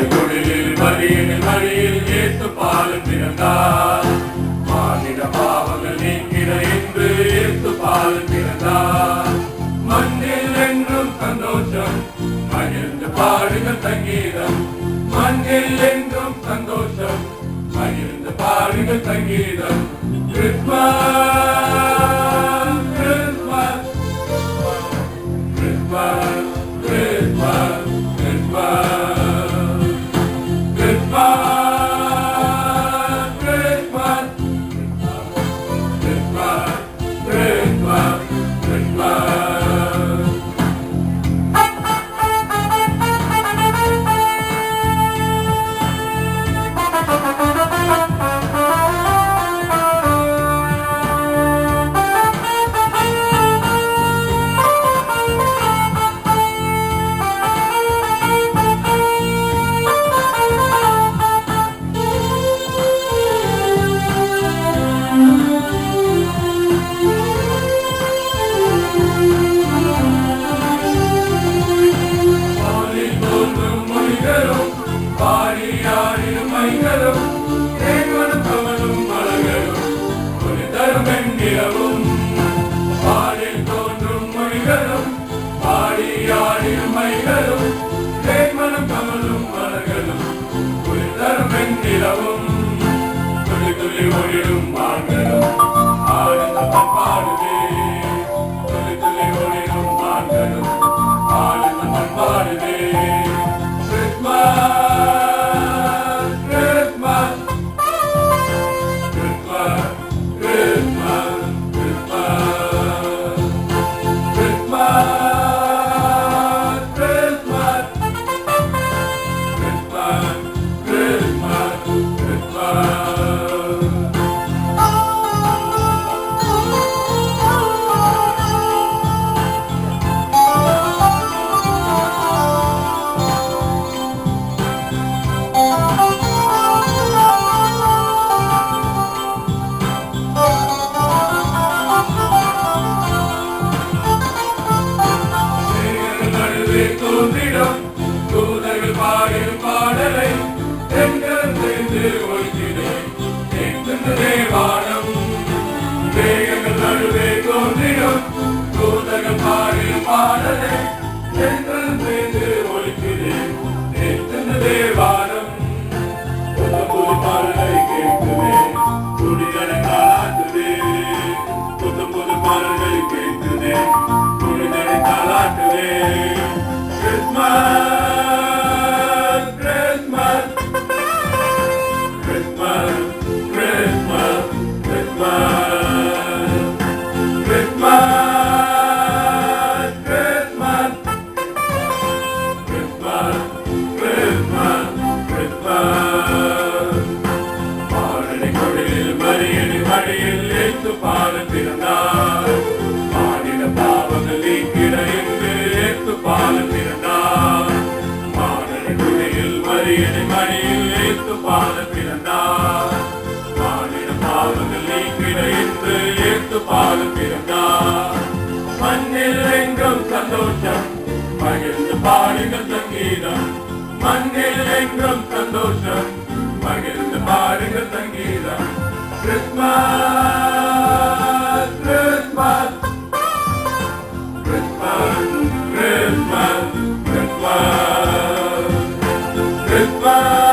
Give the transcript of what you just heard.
குடிலில் மறியின் மடியில் ஏத்து பாலும் பிறந்தார் மாநில பாவங்கள் நீக்கிற என்று ஏத்து பாலும் பிறந்தார் மண்ணில் என்றும் சந்தோஷம் மகிழ்ந்து பாடுங்கள் சங்கீதம் மண்ணில் என்றும் சந்தோஷம் மகிழ்ந்து பாடுங்கள் சங்கீதம் Christmas Christmas Christmas, Christmas, Christmas. Christmas, Christmas, Christmas, Christmas, Christmas. பாலில் தோன்றும் மொழிகளும் பாடியாடிடும் மைகளும் தேவனும் கமலும் மலர்களும் ஒரு தரும் என்கிறவும் பாலில் தோன்றும் மொழிகளும் பாடியாடிடும் மைகளும் தேவனும் கமலும் மலர்களும் ஒரு தரும் என்கிறவும் துளி துளி ஒளிரும் மான்களும் ஆனந்தம் பாடுதே துளி துளி ஒளிரும் மான்களும் ஆனந்தம் பாடுதே Christmas Christmas Christmas Christmas Christmas Christmas Christmas Christmas Christmas Christmas சேகர்கள் நடுவே தோன்றிடும் தூதர்கள் பாடிடும் பாடலை எங்கள் சேர்ந்து ஒழிக்கிறேன் எங்கள் தேவானம் சேகர்கள் நடுவே தோன்றிடும் தூதர்கள் பாடிடும் பாடலை எங்கள் சேர்ந்து ஒழிக்கிறேன் எங்கள் தேவானம் புது புது பாடலை கேட்குவே துணிகளை காலாட்டுவே புது புது பாடல்களை கேட்குவே துணிகளை காலாட்டுவே Christmas Christmas Christmas Christmas Christmas Christmas Christmas Christmas Christmas Christmas பாடலை கொடியில் மறியடி மடியில் ஏற்று பாட பிறந்தார் மாநில பாவங்கள் நீக்கிட என்று ஏற்று பாட பிறந்தார் பாடலை கொடியில் மறியடி மடியில் ஏற்று பாட பிறந்தார் மாநில பாவங்கள் நீக்கிட என்று ஏற்று பாட பிறந்தார் மண்ணில் எங்கும் சந்தோஷம் மகிழ்ந்து பாடுங்கள் சங்கீதம் மண்ணில் எங்கும் சந்தோஷம் மகிழ்ந்து பாடுங்கள் சங்கீதம் Christmas Christmas Christmas Christmas Christmas Christmas